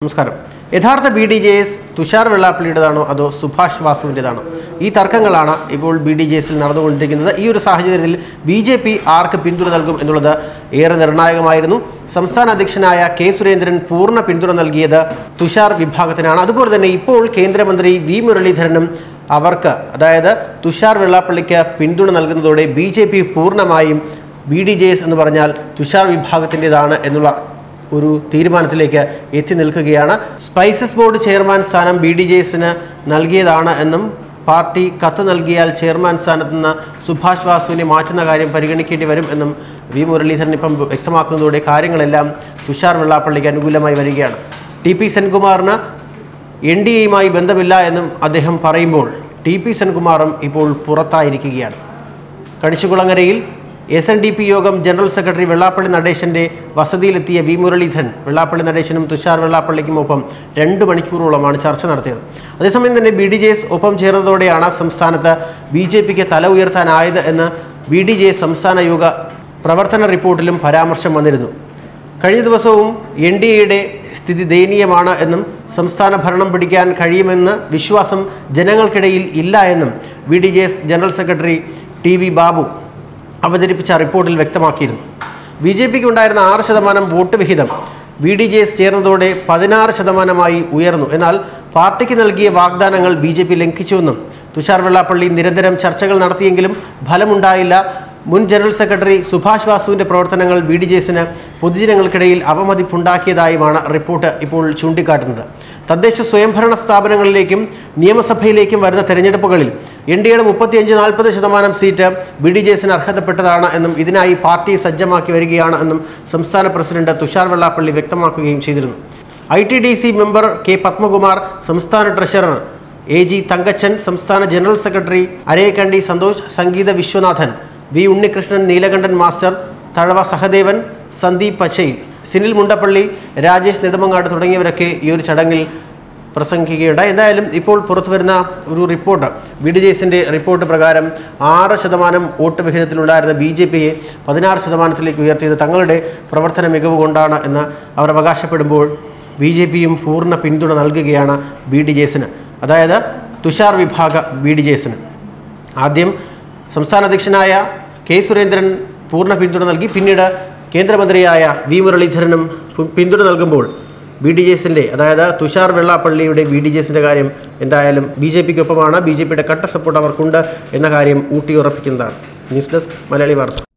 നമസ്കാരം യഥാർത്ഥ B D J S Tushar വെള്ളാപ്പള്ളിയുടേതാണോ അതോ സുഭാഷ് വാസുവിൻ്റെതാണോ ഈ തർക്കങ്ങളാണ് ഇപ്പോൾ ബി ഡി ജെ എസിൽ നടന്നുകൊണ്ടിരിക്കുന്നത് ഈ ഒരു സാഹചര്യത്തിൽ ബി ജെ പി ആർക്ക് പിന്തുണ നൽകും എന്നുള്ളത് ഏറെ നിർണായകമായിരുന്നു സംസ്ഥാന അധ്യക്ഷനായ കെ സുരേന്ദ്രൻ പൂർണ്ണ പിന്തുണ നൽകിയത് തുഷാർ വിഭാഗത്തിനാണ് അതുപോലെ തന്നെ ഇപ്പോൾ കേന്ദ്രമന്ത്രി വി മുരളീധരനും അവർക്ക് അതായത് തുഷാർ വെള്ളാപ്പള്ളിക്ക് പിന്തുണ നൽകുന്നതോടെ ബി ജെ പി പൂർണ്ണമായും ബി ഡി ജെ എസ് എന്ന് പറഞ്ഞാൽ തുഷാർ വിഭാഗത്തിൻ്റെതാണ് എന്നുള്ള ഒരു തീരുമാനത്തിലേക്ക് എത്തി നിൽക്കുകയാണ് സ്പൈസസ് ബോർഡ് ചെയർമാൻ സ്ഥാനം ബി ഡി ജെ എസിന് നൽകിയതാണ് എന്നും പാർട്ടി കത്ത് നൽകിയാൽ ചെയർമാൻ സ്ഥാനത്ത് നിന്ന് സുഭാഷ് വാസുവിനെ മാറ്റുന്ന കാര്യം പരിഗണിക്കേണ്ടി വരും എന്നും വി മുരളീധരൻ ഇപ്പം വ്യക്തമാക്കുന്നതോടെ കാര്യങ്ങളെല്ലാം തുഷാർ വെള്ളാപ്പള്ളിക്ക് അനുകൂലമായി വരികയാണ് ടി പി സെൻകുമാറിന് എൻ ഡി എയുമായി ബന്ധമില്ല എന്നും അദ്ദേഹം പറയുമ്പോൾ ടി പി സെൻകുമാറും ഇപ്പോൾ പുറത്തായിരിക്കുകയാണ് കണിച്ചുകുളങ്ങരയിൽ S N D P Yogam general secretary Vellappally നടേശന്റെ വസതിയിലെത്തിയ വി മുരളീധരൻ വെള്ളാപ്പള്ളി നടേശനും തുഷാർ വെള്ളാപ്പള്ളിക്കും ഒപ്പം രണ്ട് മണിക്കൂറോളമാണ് ചർച്ച നടത്തിയത് അതേസമയം തന്നെ ബി ഡി ജെ എസ് ഒപ്പം ചേർന്നതോടെയാണ് സംസ്ഥാനത്ത് ബി ജെ പിക്ക് തല ഉയർത്താനായത് എന്ന് ബി ഡി ജെ എസ് സംസ്ഥാന യോഗ പ്രവർത്തന റിപ്പോർട്ടിലും പരാമർശം വന്നിരുന്നു കഴിഞ്ഞ ദിവസവും എൻ ഡി എയുടെ സ്ഥിതി ദയനീയമാണ് എന്നും സംസ്ഥാന ഭരണം പിടിക്കാൻ കഴിയുമെന്ന് വിശ്വാസം ജനങ്ങൾക്കിടയിൽ ഇല്ല എന്നും B D J S general secretary T V Babu അവതരിപ്പിച്ച റിപ്പോർട്ടിൽ വ്യക്തമാക്കിയിരുന്നു ബി ജെ പിക്ക് ഉണ്ടായിരുന്ന ആറ് ശതമാനം വോട്ട് വിഹിതം ബി ഡി ജെ എസ് ചേർന്നതോടെ പതിനാറ് ശതമാനമായി ഉയർന്നു എന്നാൽ പാർട്ടിക്ക് നൽകിയ വാഗ്ദാനങ്ങൾ ബി ജെ പി ലംഘിച്ചുവെന്നും തുഷാർ വെള്ളാപ്പള്ളി നിരന്തരം ചർച്ചകൾ നടത്തിയെങ്കിലും ഫലമുണ്ടായില്ല മുൻ ജനറൽ സെക്രട്ടറി സുഭാഷ് വാസുവിന്റെ പ്രവർത്തനങ്ങൾ ബി ഡി ജെ എസിന് പൊതുജനങ്ങൾക്കിടയിൽ അവമതിപ്പുണ്ടാക്കിയതായുമാണ് റിപ്പോർട്ട് ഇപ്പോൾ ചൂണ്ടിക്കാട്ടുന്നത് തദ്ദേശ സ്വയംഭരണ സ്ഥാപനങ്ങളിലേക്കും നിയമസഭയിലേക്കും വരുന്ന തെരഞ്ഞെടുപ്പുകളിൽ എൻ ഡി എയുടെ മുപ്പത്തിയഞ്ച് നാൽപ്പത് ശതമാനം സീറ്റ് ബി ഡി ജെ എസിന് അർഹതപ്പെട്ടതാണ് എന്നും ഇതിനായി പാർട്ടി സജ്ജമാക്കി വരികയാണ് എന്നും സംസ്ഥാന പ്രസിഡന്റ് തുഷാർ വെള്ളാപ്പള്ളി വ്യക്തമാക്കുകയും ചെയ്തിരുന്നു I T D C member K Padmakumar സംസ്ഥാന ട്രഷറർ എ ജി തങ്കച്ചൻ സംസ്ഥാന general secretary Arayakkandi Santhosh Sangeetha Viswanathan V Unnikrishnan Neelakandan master Thazhava Sahadevan Sandeep Pachayil Sinil Mundappally Rajesh Nedumangad തുടങ്ങിയവരൊക്കെ ഈ ഒരു ചടങ്ങിൽ പ്രസംഗിക്കുകയുണ്ടായി എന്തായാലും ഇപ്പോൾ പുറത്തു വരുന്ന ഒരു റിപ്പോർട്ട് ബി ഡി ജെ എസിൻ്റെ റിപ്പോർട്ട് പ്രകാരം ആറ് ശതമാനം വോട്ട് വിഹിതത്തിലുണ്ടായിരുന്ന ബി ജെ പിയെ പതിനാറ് ശതമാനത്തിലേക്ക് ഉയർത്തിയത് തങ്ങളുടെ പ്രവർത്തന മികവ് കൊണ്ടാണ് എന്ന് അവർ അവകാശപ്പെടുമ്പോൾ ബി ജെ പിയും പൂർണ്ണ പിന്തുണ നൽകുകയാണ് ബി ഡി ജെ എസിന് അതായത് തുഷാർ വിഭാഗ ബി ഡി ജെ എസിന് ആദ്യം സംസ്ഥാന അധ്യക്ഷനായ കെ സുരേന്ദ്രൻ പൂർണ്ണ പിന്തുണ നൽകി പിന്നീട് കേന്ദ്രമന്ത്രിയായ വി മുരളീധരനും പു- പിന്തുണ നൽകുമ്പോൾ ബി ഡി ജെ എസിൻ്റെ അതായത് തുഷാർ വെള്ളാപ്പള്ളിയുടെ ബി ഡി ജെ എസിൻ്റെ കാര്യം എന്തായാലും ബി ജെ പിക്കൊപ്പമാണ് ബി ജെ പിയുടെ കട്ട സപ്പോർട്ട് അവർക്കുണ്ട് എന്ന കാര്യം ഊട്ടിയുറപ്പിക്കുന്നതാണ് ന്യൂസ് ഡെസ്ക് മലയാളി വാർത്ത